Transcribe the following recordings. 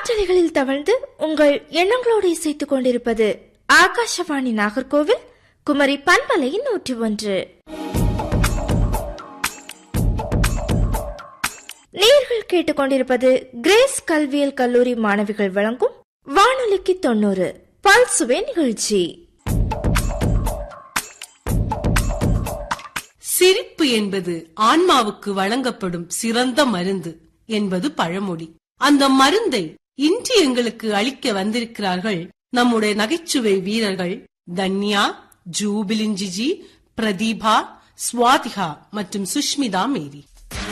காற்றலைகளில் தவழ்ந்து உங்கள் எண்ணங்களோடு இசைத்துக் கொண்டிருப்பது ஆகாஷவாணி நாகர்கோவில் குமரி பண்பலை நூற்றி ஒன்று நேர்கள் கேட்டுக்கொண்டிருப்பது கிரேஸ் கல்வியல் கல்லூரி மாணவிகள் வழங்கும் வானொலிக்கு தொண்ணூறு பல்சுவே நிகழ்ச்சி சிரிப்பு என்பது ஆன்மாவுக்கு வழங்கப்படும் சிறந்த மருந்து என்பது பழமொழி அந்த மருந்தை இன்று எங்களுக்கு அளிக்க வந்திருக்கிறார்கள் நம்முடைய நகைச்சுவை வீரர்கள் தன்யா ஜூபிலிஞ்சிஜி பிரதீபா ஸ்வாதிகா மற்றும் சுஷ்மிதா மேரி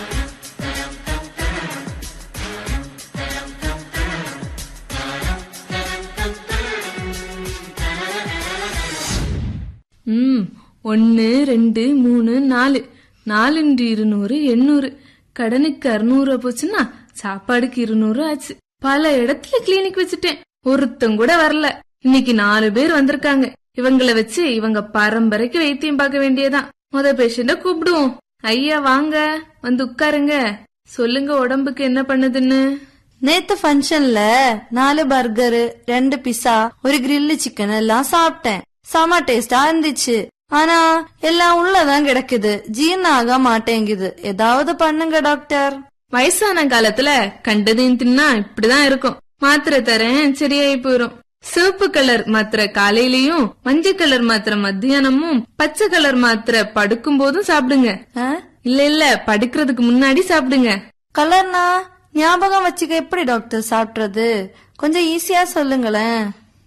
ம் ஒன்னு ரெண்டு மூணு நாலு நாலுன்று இருநூறு எண்ணூறு கடனுக்கு அறுநூறு போச்சுன்னா சாப்பாடுக்கு இருநூறு ஆச்சு பல இடத்துல கிளினிக் வச்சுட்டேன் ஒருத்தன் கூட வரல இன்னைக்கு நாலு பேர் வந்திருக்காங்க இவங்கள வச்சு இவங்க பரம்பரைக்கு வைத்தியம் பார்க்க வேண்டியதான் முத பேஷண்ட கூப்பிடுவோம் ஐயா வாங்க வந்து உட்காருங்க சொல்லுங்க உடம்புக்கு என்ன பண்ணுதுன்னு நேத்து ஃபங்க்ஷன்ல நாலு பர்கரு ரெண்டு பிஸா ஒரு கிரில்லு சிக்கன் எல்லாம் சாப்பிட்டேன் செம டேஸ்டா இருந்துச்சு ஆனா எல்லாம் உள்ளதான் கிடக்குது ஜீரணம் ஆக மாட்டேங்குது ஏதாவது பண்ணுங்க டாக்டர் வயசான காலத்துல கண்டதையும் தின்னா இப்படிதான் இருக்கும் மாத்திரை தரேன் சரியாயி போயிரும் சிவப்பு கலர் மாத்திரை காலையிலயும் மஞ்சள் கலர் மாத்திரை மத்தியானமும் பச்சை கலர் மாத்திரை படுக்கும் போதும் சாப்பிடுங்க ஆ? இல்ல இல்ல படுக்கிறதுக்கு முன்னாடி சாப்பிடுங்க கலர்னா ஞாபகம் வச்சுக்க எப்படி டாக்டர் சாப்பிடுறது கொஞ்சம் ஈஸியா சொல்லுங்களேன்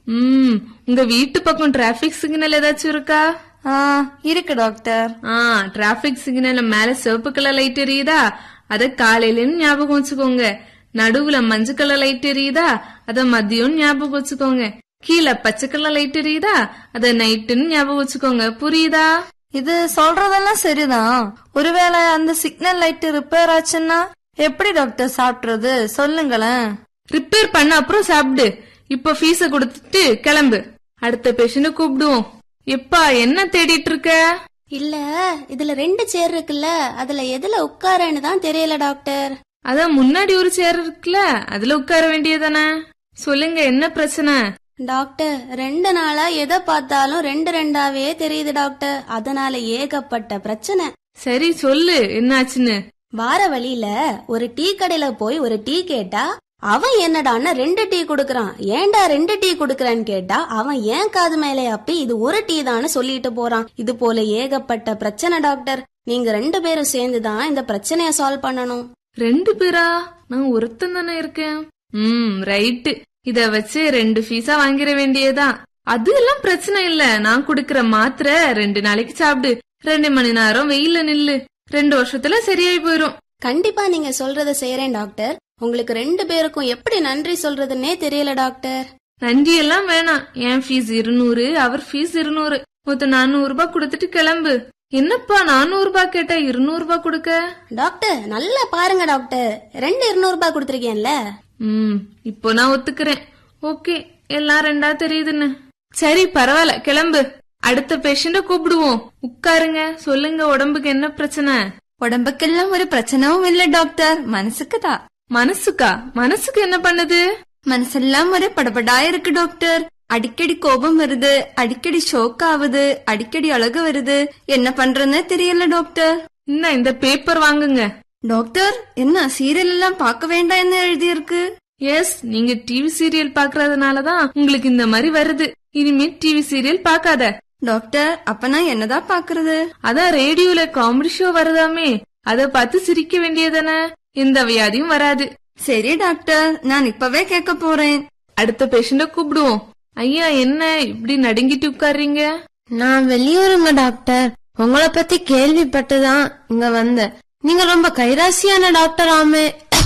ம் உங்க வீட்டு பக்கம் டிராபிக் சிக்னல் ஏதாச்சும் இருக்கா ஆ இருக்கு டாக்டர் ஆ டிராபிக் சிக்னல் மேல சிவப்பு கலர் லைட் எரியுதா அத காலையிலன்னு ஞாபகம் வச்சுக்கோங்க நடுவுல மஞ்சள் கலர் லைட் எரியுதா அத மதியம் ஞாபகம் வச்சுக்கோங்க கீழே பச்சை கலர் லைட் எரியுதா அத நைட்டுன்னு ஞாபகம் வச்சுக்கோங்க புரியுதா இது சொல்றதெல்லாம் சரிதான் ஒருவேளை அந்த சிக்னல் லைட் ரிப்பேர் ஆச்சுன்னா எப்படி டாக்டர் சாப்பிடுறது சொல்லுங்களேன் ரிப்பேர் பண்ண அப்புறம் சாப்பிடு இப்ப ஃபீஸ கொடுத்துட்டு கிளம்பு அடுத்த பேஷண்ட கூப்பிடுவோம் எப்பா என்ன தேடிட்டு இருக்க இல்ல இதுல ரெண்டு சேர் இருக்குல்ல அதுல எதுல உட்காரன்னு தான் தெரியல டாக்டர் அதான் முன்னாடி ஒரு சேர் இருக்குல்ல அதுல உட்கார வேண்டியதானே சொல்லுங்க என்ன பிரச்சனை டாக்டர் ரெண்டு நாளா எதை பார்த்தாலும் ரெண்டு ரெண்டாவே தெரியுது டாக்டர் அதனால ஏகப்பட்ட பிரச்சனை சரி சொல்லு என்னாச்சுன்னு வார வழியில ஒரு டீ கடையில போய் ஒரு டீ கேட்டா அவன் என்னடான்னா ரெண்டு டீ குடுக்கறான் ஏன்டா ரெண்டு டீ குடுக்கறான்னு கேட்டா அவன் ஏன் காது மேலே அப்பி இது ஒரு டீ தான்னு சொல்லிட்டு போறான் இது போல ஏகப்பட்ட பிரச்சனை டாக்டர் நீங்க ரெண்டு பேரும் சேர்ந்து தான் இந்த பிரச்சனைய சால்வ் பண்ணணும் ரெண்டு பேரா நான் ஒருத்தன் தானே இருக்கேன் ம் ரைட்டு இத வச்சு ரெண்டு ஃபீஸா வாங்கிட வேண்டியதுதான் அது எல்லாம் பிரச்சனை இல்ல நான் குடுக்கற மாத்திரை ரெண்டு நாளைக்கு சாப்பிடு ரெண்டு மணி நேரம் வெயில்ல நில்லு ரெண்டு வருஷத்துல சரியாயி போயிரும் கண்டிப்பா நீங்க சொல்றத செய்யறேன் டாக்டர் உங்களுக்கு ரெண்டு பேருக்கும் எப்படி நன்றி சொல்றதுன்னே தெரியல டாக்டர் நன்றி எல்லாம் வேணாம் என் ஃபீஸ் இருநூறு அவர் ஃபீஸ் இருநூறு மொத்தம் நானூறு ரூபாய் கொடுத்துட்டு கிளம்பு என்னப்பா நானூறு ரூபாய் கேட்டா இருநூறு ரூபாய் கொடுக்க டாக்டர் நல்லா பாருங்க டாக்டர் ரெண்டு இருநூறு ரூபாய் கொடுத்துருக்கேன்ல ம் இப்போ நான் ஒத்துக்கிறேன் ஓகே எல்லாம் ரெண்டா தெரியுதுன்னு சரி பரவாயில்ல கிளம்பு அடுத்த பேஷண்ட கூப்பிடுவோம் உட்காருங்க சொல்லுங்க உடம்புக்கு என்ன பிரச்சனை உடம்புக்கெல்லாம் ஒரு பிரச்சனையும் இல்ல டாக்டர் மனசுக்கு தான் மனசுக்கா மனசுக்கு என்ன பண்ணுது மனசெல்லாம் ஒரு படபடா இருக்கு டாக்டர் அடிக்கடி கோபம் வருது அடிக்கடி ஷோக் ஆகுது அடிக்கடி அழகு வருது என்ன பண்றதுன்னு தெரியல டாக்டர் இந்த இந்த பேப்பர் வாங்குங்க டாக்டர் என்ன சீரியல் எல்லாம் பார்க்க வேண்டாம் என்ன எழுதியிருக்கு எஸ் நீங்க டிவி சீரியல் பாக்குறதுனாலதான் உங்களுக்கு இந்த மாதிரி வருது இனிமே டிவி சீரியல் பார்க்காத டாக்டர் அப்ப நான் என்னதான் பாக்குறது அதான் ரேடியோல காமெடி ஷோ வருதாமே அத பார்த்து சிரிக்க வேண்டியதானே எந்த வியாதியும் வராது சரி டாக்டர் நான் இப்பவே கேட்க போறேன் அடுத்த பேஷண்ட கூப்பிடுவோம் ஐயா என்ன இப்படி நடுங்கிட்டு உட்கார்றீங்க நான் வெளியூருங்க டாக்டர் உங்களை பத்தி கேள்விப்பட்டுதான் இங்க வந்தேன் நீங்க ரொம்ப கைராசியான டாக்டர் ஆமே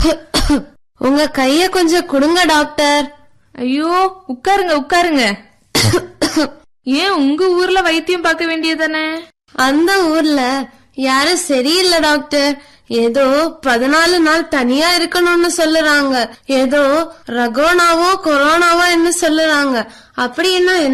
உங்க கைய கொஞ்சம் கொடுங்க டாக்டர் ஐயோ உட்காருங்க உட்காருங்க ஏன் உங்க ஊர்ல வைத்தியம் பார்க்க வேண்டியதானே அந்த ஊர்ல யாரும் சரியில்லை டாக்டர் ஏதோ பதினாலு நாள் தனியா இருக்கணும்னு சொல்லுறாங்க ஏதோ ரகோனாவோ கொரோனாவோ என்ன சொல்லுறாங்க அப்படி என்ன